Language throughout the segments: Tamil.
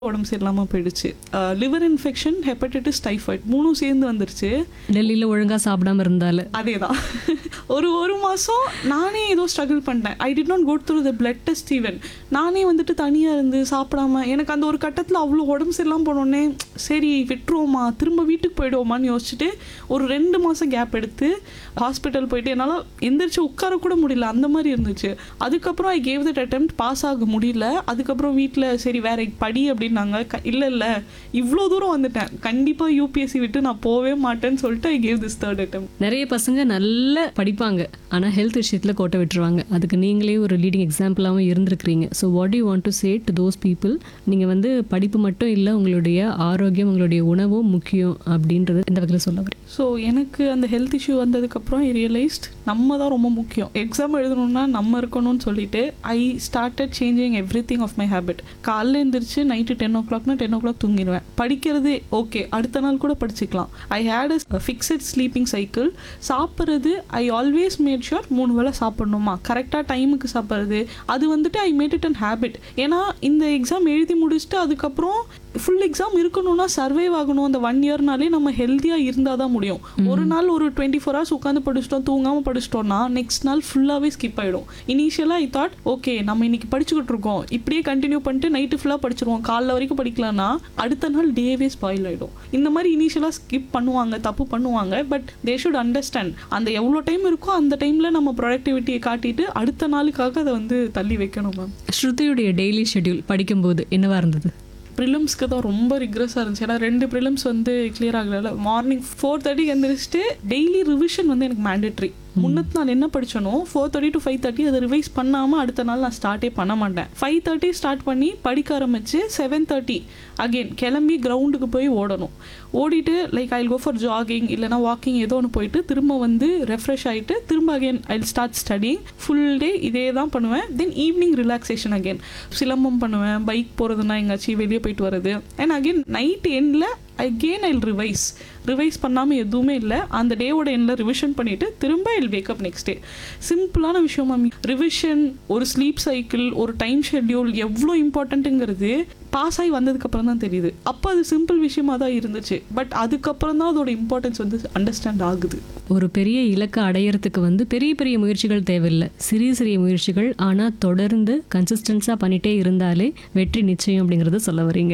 உடம்பு சரியில்லாமல் போயிடுச்சு லிவர் இன்ஃபெக்ஷன் ஹெப்படைட்டிஸ் டைஃபாய்ட் மூணும் சேர்ந்து வந்துருச்சு டெல்லியில் ஒழுங்கா சாப்பிடாம இருந்தால அதே தான் ஒரு ஒரு மாதம் நானே ஏதோ ஸ்ட்ரகிள் பண்ணேன் I did not go through the blood test even நானே வந்துட்டு தனியாக இருந்து சாப்பிடாம எனக்கு அந்த ஒரு கட்டத்தில் அவ்வளோ உடம்பு சரியில்லாம போனோடனே சரி விட்டுருவோமா திரும்ப வீட்டுக்கு போயிடுவோமான்னு யோசிச்சுட்டு ஒரு ரெண்டு மாதம் கேப் எடுத்து ஹாஸ்பிட்டல் போயிட்டு என்னால் எந்திரிச்சு உட்கார கூட முடியல அந்த மாதிரி இருந்துச்சு அதுக்கப்புறம் I gave that attempt pass ஆக முடியல அதுக்கப்புறம் வீட்டில் சரி வேற படி அப்படின்னாங்க க- இல்ல இல்ல இவ்வளோ தூரம் வந்துட்டேன் கண்டிப்பா யூபிஎஸ்சி விட்டு நான் போவே மாட்டேன்னு சொல்லிட்டு I gave this third attempt நிறைய பசங்க நல்ல படிப்பாங்க ஆனா ஹெல்த் விஷயத்துல கோட்டை விட்டுருவாங்க அதுக்கு நீங்களே ஒரு லீடிங் எக்ஸாம்பிளாகவும் இருந்திருக்கிறீங்க so what you want to say to those people நீங்க வந்து படிப்பு மட்டும் இல்லை உங்களுடைய ஆரோக்கியம் உங்களுடைய உணவும் முக்கியம் அப்படின்றது இந்த வகையில் சொல்ல வரேன் ஸோ எனக்கு அந்த ஹெல்த் இஷ்யூ வந்ததுக்கப்புறம் ஐ ரியலைஸ்ட் நம்ம தான் ரொம்ப முக்கியம் எக்ஸாம் எழுதணும்னா நம்ம இருக்கணும்னு சொல்லிட்டு I started changing everything of my habit காலைல எழுந்திரிச்சு நைட்டு டென் ஓ கிளாக்னா டென் ஓ கிளாக் தூங்கிடுவேன் படிக்கிறது ஓகே அடுத்த நாள் கூட படிச்சுக்கலாம் I had a fixed sleeping cycle சாப்பிட்றது ஐ ஆல்வேஸ் மேட் ஷுர் மூணு வேளை சாப்பிடணுமா கரெக்டாக டைமுக்கு சாப்பிட்றது அது வந்துட்டு I made it an habit ஏன்னா இந்த எக்ஸாம் எழுதி முடிச்சுட்டு அதுக்கப்புறம் ஃபுல் எக்ஸாம் இருக்கணும்னா சர்வைவ் ஆகணும் அந்த ஒன் இயர்னாலே நம்ம ஹெல்த்தியாக இருந்தால் தான் முடியும் ஒரு நாள் ஒரு டுவெண்ட்டி ஃபோர் ஹவர்ஸ் உட்காந்து படிச்சிட்டோம் தூங்காமல் படிச்சிட்டோம்னா நெக்ஸ்ட் நாள் ஃபுல்லாகவே ஸ்கிப் ஆகிடும் இனிஷியலாக ஐ தாட் ஓகே நம்ம இன்னைக்கு படிச்சுக்கிட்டு இருக்கோம் இப்படியே கண்டினியூ பண்ணிட்டு நைட்டு ஃபுல்லாக படிச்சிருவோம் காலைல வரைக்கும் படிக்கலாம்னா அடுத்த நாள் டேவே ஸ்பாயில் ஆகிடும் இந்த மாதிரி இனிஷியலாக ஸ்கிப் பண்ணுவாங்க தப்பு பண்ணுவாங்க பட் தே ஷுட் அண்டர்ஸ்டாண்ட் அந்த எவ்வளோ டைம் இருக்கோ அந்த டைமில் நம்ம ப்ரொடக்டிவிட்டியை காட்டிட்டு அடுத்த நாளுக்காக அதை வந்து தள்ளி வைக்கணும் மேம் ஸ்ருதியுடைய டெய்லி ஷெட்யூல் படிக்கும்போது என்னவா இருந்தது ப்ரிலிம்ஸ்க்கு தான் ரொம்ப ரிக்ரஸாக இருந்துச்சு ஏன்னா ரெண்டு ப்ரிலிம்ஸ் வந்து கிளியர் ஆகல மார்னிங் ஃபோர் தேர்ட்டிக்கு எந்திரிச்சிட்டு டெய்லி ரிவிஷன் வந்து எனக்கு மேண்டேட்ரி முன்னத்து நாள் என்ன படிச்சனோ four thirty to five thirty அதை ரிவைஸ் பண்ணாமல் அடுத்த நாள் நான் ஸ்டார்ட்டே பண்ண மாட்டேன் ஃபைவ் தேர்ட்டி ஸ்டார்ட் பண்ணி படிக்க ஆரம்பிச்சு செவன் தேர்ட்டி அகெயின் கிளம்பி கிரவுண்டுக்கு போய் ஓடணும் ஓடிட்டு like I go for jogging இல்லைனா வாக்கிங் ஏதோ ஒன்று போயிட்டு திரும்ப வந்து ரெஃப்ரெஷ் ஆகிட்டு திரும்ப again I start studying full day இதே தான் பண்ணுவேன் தென் ஈவினிங் ரிலாக்ஸேஷன் அகைன் சிலம்பம் பண்ணுவேன் பைக் போகிறதுனா எங்காச்சும் வெளியே போயிட்டு வர்றது அண்ட் அகைன் நைட் எண்டில் அகெயின் ஐ ரிவைஸ் ரிவைஸ் பண்ணாமல் எதுவுமே இல்லை அந்த டேவோட எண்டில் ரிவிஷன் பண்ணிவிட்டு திரும்ப ஐ வேக்கப் நெக்ஸ்ட் டே சிம்பிளான விஷயம் மேம் ரிவிஷன் ஒரு ஸ்லீப் சைக்கிள் ஒரு டைம் ஷெட்யூல் எவ்வளோ இம்பார்ட்டண்ட்டுங்கிறது பாஸ் ஆகி வந்ததுக்கப்புறம் தான் தெரியுது அப்போ அது சிம்பிள் விஷயமா தான் இருந்துச்சு பட் அதுக்கப்புறம் தான் அதோட இம்பார்ட்டன்ஸ் வந்து அண்டர்ஸ்டாண்ட் ஆகுது ஒரு பெரிய இலக்கை அடையறதுக்கு வந்து பெரிய பெரிய முயற்சிகள் தேவையில்லை சிறிய சிறிய முயற்சிகள் ஆனால் தொடர்ந்து கன்சிஸ்டன்ஸாக பண்ணிட்டே இருந்தாலே வெற்றி நிச்சயம் அப்படிங்கிறத சொல்ல வரீங்க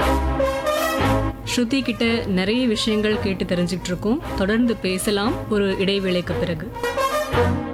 ஸ்ருதி கிட்ட நிறைய விஷயங்கள் கேட்டு தெரிஞ்சுக்கிட்டு இருக்கோம் தொடர்ந்து பேசலாம் ஒரு இடைவேளைக்கு பிறகு